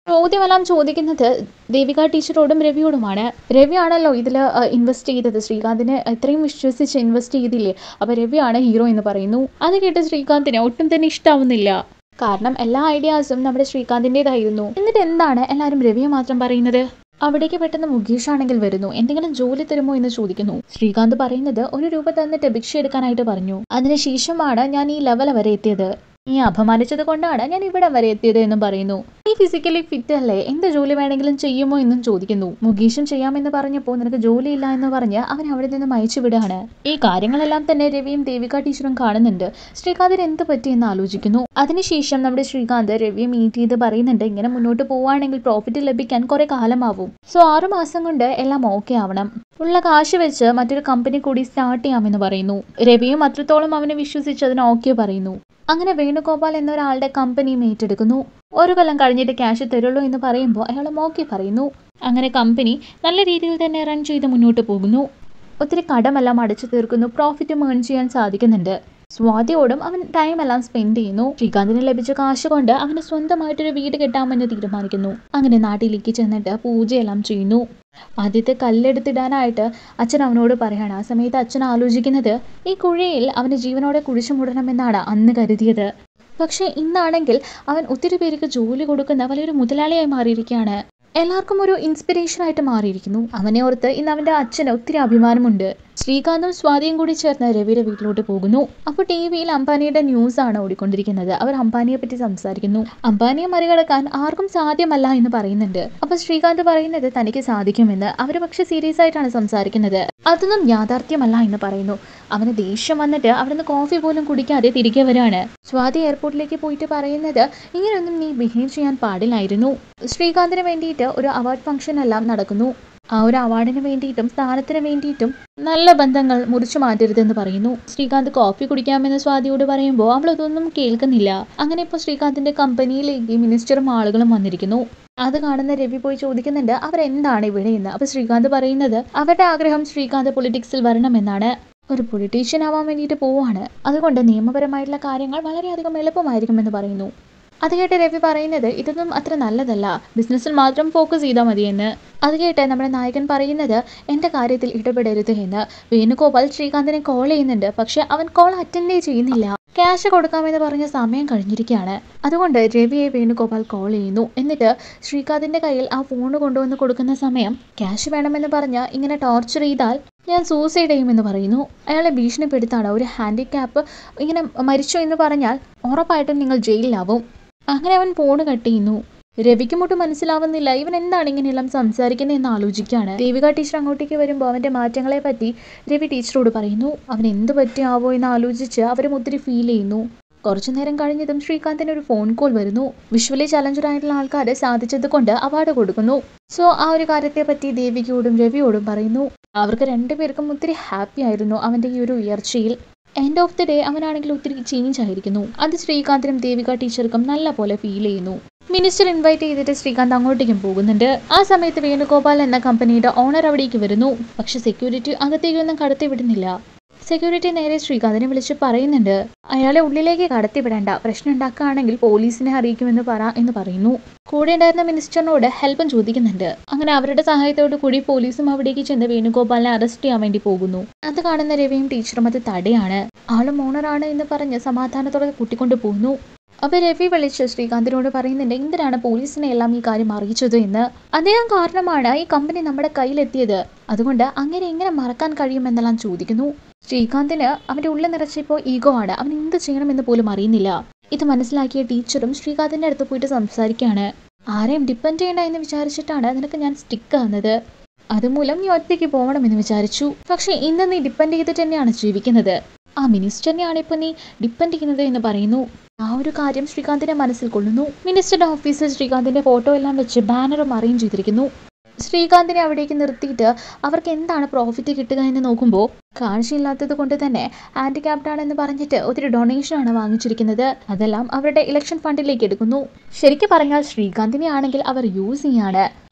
S1: ചോദ്യമെല്ലാം ചോദിക്കുന്നത് ദേവിക ടീച്ചറോടും രവിയോടുമാണ് രവിയാണല്ലോ ഇതിൽ ഇൻവെസ്റ്റ് ചെയ്തത് ശ്രീകാന്തിനെ ഇത്രയും വിശ്വസിച്ച് ഇൻവെസ്റ്റ് ചെയ്തില്ലേ അപ്പോൾ രവിയാണ് ഹീറോ എന്ന് പറയുന്നു അത് കേട്ട് ശ്രീകാന്തിന് ഒട്ടും തന്നെ ഇഷ്ടാവുന്നില്ല കാരണം എല്ലാ ഐഡിയാസും നമ്മുടെ ശ്രീകാന്തിൻ്റെതായിരുന്നു എന്നിട്ട് എന്താണ് എല്ലാവരും രവിയെ മാത്രം പറയുന്നത് അവിടേക്ക് പെട്ടെന്ന് മുകേഷ് ആണെങ്കിൽ വരുന്നു എന്തെങ്കിലും ജോലി തരുമോ എന്ന് ചോദിക്കുന്നു ശ്രീകാന്ത് പറയുന്നത് ഒരു രൂപ തന്നിട്ട് ഭിക്ഷ എടുക്കാനായിട്ട് പറഞ്ഞു അതിനുശേഷമാണ് ഞാൻ ഈ ലെവൽ വരെ എത്തിയത് നീ അപമാനിച്ചത് കൊണ്ടാണ് ഞാൻ ഇവിടെ വരെ എത്തിയത് എന്നും പറയുന്നു നീ ഫിസിക്കലി ഫിറ്റ് അല്ലേ എന്ത് ജോലി വേണമെങ്കിലും ചെയ്യുമോ എന്നും ചോദിക്കുന്നു മുകേഷും ചെയ്യാമെന്ന് പറഞ്ഞപ്പോൾ നിനക്ക് ജോലിയില്ല എന്ന് പറഞ്ഞ് അവൻ അവിടെ നിന്നും അയച്ചു വിടുകയാണ് ഈ കാര്യങ്ങളെല്ലാം തന്നെ രവിയും ദേവിക ടീച്ചറും കാണുന്നുണ്ട് ശ്രീകാന്തിന് എന്ത് പറ്റിയെന്ന് ആലോചിക്കുന്നു അതിനുശേഷം നമ്മുടെ ശ്രീകാന്ത് രവിയെ മീറ്റ് ചെയ്ത് പറയുന്നുണ്ട് ഇങ്ങനെ മുന്നോട്ട് പോവുകയാണെങ്കിൽ പ്രോഫിറ്റ് ലഭിക്കാൻ കുറെ കാലമാവും സോ ആറു മാസം കൊണ്ട് എല്ലാം ഓക്കെ ആവണം ഉള്ള കാശ് വെച്ച് മറ്റൊരു കമ്പനി കൂടി സ്റ്റാർട്ട് ചെയ്യാമെന്ന് പറയുന്നു രവിയും അത്രത്തോളം അവനെ വിശ്വസിച്ച് അതിന് ഓക്കെ പറയുന്നു അങ്ങനെ വേണുഗോപാൽ എന്നൊരാളുടെ കമ്പനി ഏറ്റെടുക്കുന്നു ഒരു കൊല്ലം കഴിഞ്ഞിട്ട് ക്യാഷ് തരുള്ളൂ എന്ന് പറയുമ്പോൾ അയാൾ ഓക്കെ പറയുന്നു അങ്ങനെ കമ്പനി നല്ല രീതിയിൽ തന്നെ റൺ ചെയ്ത് മുന്നോട്ട് പോകുന്നു ഒത്തിരി കടമെല്ലാം അടച്ചു തീർക്കുന്നു പ്രോഫിറ്റും ഏൺ ചെയ്യാൻ സാധിക്കുന്നുണ്ട് സ്വാതിയോടും അവൻ ടൈം എല്ലാം സ്പെൻഡ് ചെയ്യുന്നു ശ്രീകാന്തിന് ലഭിച്ച കാശ് കൊണ്ട് അവന് സ്വന്തമായിട്ടൊരു വീട് കെട്ടാമെന്ന് തീരുമാനിക്കുന്നു അങ്ങനെ നാട്ടിലേക്ക് ചെന്നിട്ട് പൂജയെല്ലാം ചെയ്യുന്നു ആദ്യത്തെ കല്ലെടുത്തിടാനായിട്ട് അച്ഛൻ അവനോട് പറയാണ് ആ സമയത്ത് അച്ഛൻ ആലോചിക്കുന്നത് ഈ കുഴിയിൽ അവന് ജീവനോടെ കുഴിച്ചു മൂടണമെന്നാണ് അന്ന് കരുതിയത് പക്ഷേ ഇന്നാണെങ്കിൽ അവൻ ഒത്തിരി പേർക്ക് ജോലി കൊടുക്കുന്ന വലിയൊരു മുതലാളിയായി മാറിയിരിക്കുകയാണ് എല്ലാവർക്കും ഒരു ഇൻസ്പിറേഷൻ ആയിട്ട് മാറിയിരിക്കുന്നു അവനെ ഓർത്ത് ഇന്ന് അവന്റെ അച്ഛന് ഒത്തിരി അഭിമാനമുണ്ട് ശ്രീകാന്തും സ്വാതിയും കൂടി ചേർന്ന് രവിയുടെ വീട്ടിലോട്ട് പോകുന്നു അപ്പോൾ ടി വിയിൽ അംബാനിയുടെ ന്യൂസ് ആണ് ഓടിക്കൊണ്ടിരിക്കുന്നത് അവർ അംബാനിയെ പറ്റി സംസാരിക്കുന്നു അംബാനിയെ മറികടക്കാൻ ആർക്കും സാധ്യമല്ല എന്ന് പറയുന്നുണ്ട് അപ്പോൾ ശ്രീകാന്ത് പറയുന്നത് തനിക്ക് സാധിക്കുമെന്ന് അവർ പക്ഷെ സീരിയസ് ആയിട്ടാണ് സംസാരിക്കുന്നത് അതൊന്നും യാഥാർത്ഥ്യമല്ല എന്ന് പറയുന്നു അവന് ദേഷ്യം വന്നിട്ട് അവിടുന്ന് കോഫി പോലും കുടിക്കാതെ തിരികെ വരാണ് സ്വാതി എയർപോർട്ടിലേക്ക് പോയിട്ട് പറയുന്നത് ഇങ്ങനെയൊന്നും നീ ബിഹേവ് ചെയ്യാൻ പാടില്ലായിരുന്നു ശ്രീകാന്തിന് വേണ്ടിയിട്ട് ഒരു അവാർഡ് ഫംഗ്ഷൻ എല്ലാം നടക്കുന്നു ആ ഒരു അവാർഡിന് വേണ്ടിയിട്ടും സ്ഥാനത്തിന് വേണ്ടിയിട്ടും നല്ല ബന്ധങ്ങൾ മുറിച്ചു മാറ്റരുതെന്ന് പറയുന്നു ശ്രീകാന്ത് കോഫി കുടിക്കാമെന്ന് സ്വാതിയോട് പറയുമ്പോൾ അവൾ അതൊന്നും കേൾക്കുന്നില്ല അങ്ങനെ ഇപ്പോൾ ശ്രീകാന്തിന്റെ കമ്പനിയിലേക്ക് മിനിസ്റ്ററും ആളുകളും വന്നിരിക്കുന്നു അത് കാണുന്ന രവി പോയി ചോദിക്കുന്നുണ്ട് അവരെന്താണ് ഇവിടെ എന്ന് അപ്പൊ ശ്രീകാന്ത് പറയുന്നത് അവരുടെ ആഗ്രഹം ശ്രീകാന്ത് പൊളിറ്റിക്സിൽ വരണമെന്നാണ് ഒരു പൊളിറ്റീഷ്യൻ ആവാൻ വേണ്ടിയിട്ട് പോവാണ് അതുകൊണ്ട് നിയമപരമായിട്ടുള്ള കാര്യങ്ങൾ വളരെയധികം എളുപ്പമായിരിക്കുമെന്ന് പറയുന്നു അത് കേട്ട് രവി പറയുന്നത് ഇതൊന്നും അത്ര നല്ലതല്ല ബിസിനസ്സിൽ മാത്രം ഫോക്കസ് ചെയ്താൽ മതിയെന്ന് അത് കേട്ട് നമ്മുടെ നായകൻ പറയുന്നത് എൻ്റെ കാര്യത്തിൽ ഇടപെടരുത് എന്ന് വേണുഗോപാൽ ശ്രീകാന്തിനെ കോൾ ചെയ്യുന്നുണ്ട് പക്ഷെ അവൻ കോൾ അറ്റൻഡേ ചെയ്യുന്നില്ല ക്യാഷ് കൊടുക്കാമെന്ന് പറഞ്ഞ സമയം കഴിഞ്ഞിരിക്കുകയാണ് അതുകൊണ്ട് രവിയെ വേണുഗോപാൽ കോൾ ചെയ്യുന്നു എന്നിട്ട് ശ്രീകാന്തിന്റെ കയ്യിൽ ആ ഫോൺ കൊണ്ടുവന്ന് കൊടുക്കുന്ന സമയം ക്യാഷ് വേണമെന്ന് പറഞ്ഞ് ഇങ്ങനെ ടോർച്ചർ ചെയ്താൽ ഞാൻ സൂസൈഡ് ചെയ്യുമെന്ന് പറയുന്നു അയാളെ ഭീഷണിപ്പെടുത്താണ് ഒരു ഹാൻഡിക്യാപ്പ് ഇങ്ങനെ മരിച്ചു എന്ന് പറഞ്ഞാൽ ഉറപ്പായിട്ടും നിങ്ങൾ ജയിലിലാവും അങ്ങനെ അവൻ ഫോണ് കട്ട് ചെയ്യുന്നു രവിക്ക് മുട്ടും മനസ്സിലാവുന്നില്ല ഇവൻ എന്താണ് ഇങ്ങനെയെല്ലാം സംസാരിക്കുന്നത് എന്ന് ആലോചിക്കുകയാണ് ദേവിക ടീച്ചർ അങ്ങോട്ടേക്ക് വരുമ്പോൾ അവന്റെ മാറ്റങ്ങളെ പറ്റി രവി ടീച്ചറോട് പറയുന്നു അവൻ എന്ത് പറ്റിയാവോ എന്ന് ആലോചിച്ച് അവരും ഒത്തിരി ഫീൽ ചെയ്യുന്നു കുറച്ചു നേരം കഴിഞ്ഞതും ശ്രീകാന്തിന് ഒരു ഫോൺ കോൾ വരുന്നു വിഷ്വലി ചലഞ്ചർ ആയിട്ടുള്ള ആൾക്കാരെ സാധിച്ചത് കൊണ്ട് അവാർഡ് കൊടുക്കുന്നു സോ ആ ഒരു കാര്യത്തെ പറ്റി ദേവികയോടും രവിയോടും പറയുന്നു അവർക്ക് രണ്ടുപേർക്കും ഒത്തിരി ഹാപ്പി ആയിരുന്നു അവന്റെ ഈ ഒരു ഉയർച്ചയിൽ എൻഡ് ഓഫ് ദി ഡേ അവനാണെങ്കിൽ ഒത്തിരി ചേഞ്ച് ആയിരിക്കുന്നു അത് ശ്രീകാന്തിനും ദേവിക ടീച്ചർക്കും നല്ല പോലെ ഫീൽ ചെയ്യുന്നു മിനിസ്റ്റർ ഇൻവൈറ്റ് ചെയ്തിട്ട് ശ്രീകാന്ത് അങ്ങോട്ടേക്കും പോകുന്നുണ്ട് ആ സമയത്ത് വേണുഗോപാൽ എന്ന കമ്പനിയുടെ ഓണർ അവിടേക്ക് വരുന്നു പക്ഷെ സെക്യൂരിറ്റി അകത്തേക്കൊന്നും കടത്തി വിടുന്നില്ല സെക്യൂരിറ്റി നേരെ ശ്രീകാന്തിനെ വിളിച്ച് പറയുന്നുണ്ട് അയാളെ ഉള്ളിലേക്ക് കടത്തിവിടേണ്ട പ്രശ്നം ഉണ്ടാക്കുകയാണെങ്കിൽ പോലീസിനെ അറിയിക്കുമെന്ന് പറ എന്ന് പറയുന്നു കൂടെ ഉണ്ടായിരുന്ന മിനിസ്റ്ററിനോട് ഹെൽപ്പും ചോദിക്കുന്നുണ്ട് അങ്ങനെ അവരുടെ സഹായത്തോടു കൂടി പോലീസും അവിടേക്ക് ചെന്ന് വേണുഗോപാലിനെ അറസ്റ്റ് ചെയ്യാൻ വേണ്ടി പോകുന്നു അത് കാണുന്ന രവിയും ടീച്ചറും അത് തടയാണ് ആളും ഓണറാണ് എന്ന് പറഞ്ഞ് സമാധാനത്തോടെ കൂട്ടിക്കൊണ്ടു പോകുന്നു അപ്പൊ രവി വിളിച്ച് ശ്രീകാന്തിനോട് പറയുന്നുണ്ട് എന്തിനാണ് പോലീസിനെ എല്ലാം ഈ കാര്യം അറിയിച്ചത് എന്ന് അദ്ദേഹം കാരണമാണ് ഈ കമ്പനി നമ്മുടെ കയ്യിലെത്തിയത് അതുകൊണ്ട് അങ്ങനെ എങ്ങനെ മറക്കാൻ കഴിയുമെന്നെല്ലാം ചോദിക്കുന്നു ശ്രീകാന്തിന് അവന്റെ ഉള്ളിൽ നിറച്ചിപ്പോൾ ഈഗോ ആണ് അവൻ എന്ത് ചെയ്യണമെന്ന് പോലും അറിയുന്നില്ല ഇത് മനസ്സിലാക്കിയ ടീച്ചറും ശ്രീകാന്തിന്റെ അടുത്ത് പോയിട്ട് സംസാരിക്കുകയാണ് ആരെയും ഡിപ്പെൻഡ് ചെയ്യണ്ട എന്ന് വിചാരിച്ചിട്ടാണ് നിനക്ക് ഞാൻ സ്റ്റിക്ക് തന്നത് അതുമൂലം നീ ഒറ്റയ്ക്ക് പോകണമെന്ന് വിചാരിച്ചു പക്ഷെ ഇന്ന് നീ ഡിപ്പെൻഡ് ചെയ്തിട്ട് തന്നെയാണ് ജീവിക്കുന്നത് ആ മിനിസ്റ്ററിനെയാണ് ഇപ്പൊ നീ ഡിപ്പെൻഡ് ചെയ്യുന്നത് എന്ന് പറയുന്നു ആ ഒരു കാര്യം ശ്രീകാന്തിന്റെ മനസ്സിൽ കൊള്ളുന്നു മിനിസ്റ്ററുടെ ഓഫീസിൽ ശ്രീകാന്തിന്റെ ഫോട്ടോ എല്ലാം വെച്ച് ബാനറും അറേഞ്ച് ചെയ്തിരിക്കുന്നു ശ്രീകാന്തിനെ അവിടേക്ക് നിർത്തിയിട്ട് അവർക്ക് എന്താണ് പ്രോഫിറ്റ് കിട്ടുക എന്ന് നോക്കുമ്പോൾ കാഴ്ചയില്ലാത്തത് കൊണ്ട് തന്നെ ഹാൻഡിക്യാപ്ഡ് ആണെന്ന് പറഞ്ഞിട്ട് ഒത്തിരി ഡൊണേഷൻ ആണ് വാങ്ങിച്ചിരിക്കുന്നത് അതെല്ലാം അവരുടെ ഇലക്ഷൻ ഫണ്ടിലേക്ക് എടുക്കുന്നു ശരിക്കും പറഞ്ഞാൽ ശ്രീകാന്തിനെ ആണെങ്കിൽ അവർ യൂസ് ചെയ്യാണ്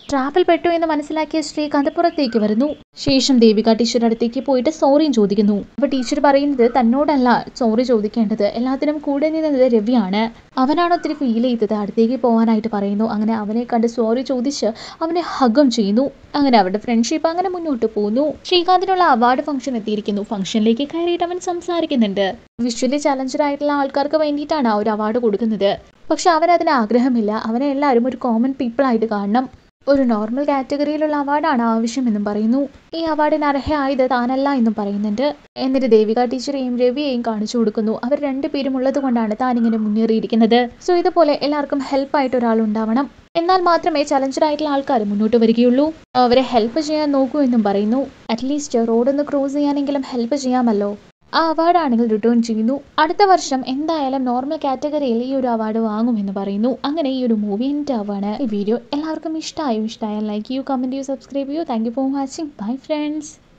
S1: ട്രാപ്പിൽ പെട്ടു എന്ന് മനസ്സിലാക്കിയ ശ്രീകാന്ത് പുറത്തേക്ക് വരുന്നു ശേഷം ദേവിക ടീച്ചറുടെ അടുത്തേക്ക് പോയിട്ട് സോറിയും ചോദിക്കുന്നു അപ്പൊ ടീച്ചർ പറയുന്നത് തന്നോടല്ല സോറി ചോദിക്കേണ്ടത് എല്ലാത്തിനും കൂടെ നിന്നത് രവിയാണ് അവനാണ് ഒത്തിരി ഫീൽ ചെയ്തത് അടുത്തേക്ക് പോകാനായിട്ട് പറയുന്നു അങ്ങനെ അവനെ കണ്ട് സോറി ചോദിച്ച് അവനെ ഹഗം ചെയ്യുന്നു അങ്ങനെ അവരുടെ ഫ്രണ്ട്ഷിപ്പ് അങ്ങനെ മുന്നോട്ട് പോകുന്നു ശ്രീകാന്തിനുള്ള അവാർഡ് ഫംഗ്ഷൻ എത്തിയിരിക്കുന്നു ഫംഗ്ഷനിലേക്ക് കയറിയിട്ട് അവൻ സംസാരിക്കുന്നുണ്ട് വിഷ്വലി ചലഞ്ചർ ആയിട്ടുള്ള ആൾക്കാർക്ക് വേണ്ടിയിട്ടാണ് ആ ഒരു അവാർഡ് കൊടുക്കുന്നത് പക്ഷെ അവൻ അതിന് ആഗ്രഹമില്ല അവനെ എല്ലാവരും ഒരു കോമൺ പീപ്പിൾ ആയിട്ട് കാണണം ഒരു നോർമൽ കാറ്റഗറിയിലുള്ള അവാർഡാണ് ആവശ്യമെന്നും പറയുന്നു ഈ അവാർഡിന് അർഹയായത് താനല്ല എന്നും പറയുന്നുണ്ട് എന്നിട്ട് ദേവിക ടീച്ചറെയും രവിയെയും കാണിച്ചു കൊടുക്കുന്നു അവർ രണ്ടുപേരും ഉള്ളത് കൊണ്ടാണ് താൻ ഇങ്ങനെ മുന്നേറിയിരിക്കുന്നത് സോ ഇതുപോലെ എല്ലാവർക്കും ഹെൽപ്പായിട്ട് ഒരാൾ ഉണ്ടാവണം എന്നാൽ മാത്രമേ ചലഞ്ചർ ആയിട്ടുള്ള ആൾക്കാർ മുന്നോട്ട് വരികയുള്ളൂ അവരെ ഹെൽപ്പ് ചെയ്യാൻ നോക്കൂ എന്നും പറയുന്നു അറ്റ്ലീസ്റ്റ് റോഡൊന്ന് ക്രോസ് ചെയ്യാനെങ്കിലും ഹെൽപ്പ് ചെയ്യാമല്ലോ ആ അവാർഡാണെങ്കിൽ റിട്ടേൺ ചെയ്യുന്നു അടുത്ത വർഷം എന്തായാലും നോർമൽ കാറ്റഗറിയിൽ ഈ ഒരു അവാർഡ് വാങ്ങുമെന്ന് പറയുന്നു അങ്ങനെ ഈ ഒരു മൂവി എൻ്റെ ആവാണ് ഈ വീഡിയോ എല്ലാവർക്കും ഇഷ്ടമായോ ഇഷ്ടമായാൽ ലൈക്ക് ചെയ്യൂ കമൻറ്റ് ചെയ്യൂ സബ്സ്ക്രൈബ് ചെയ്യൂ thank you for watching bye friends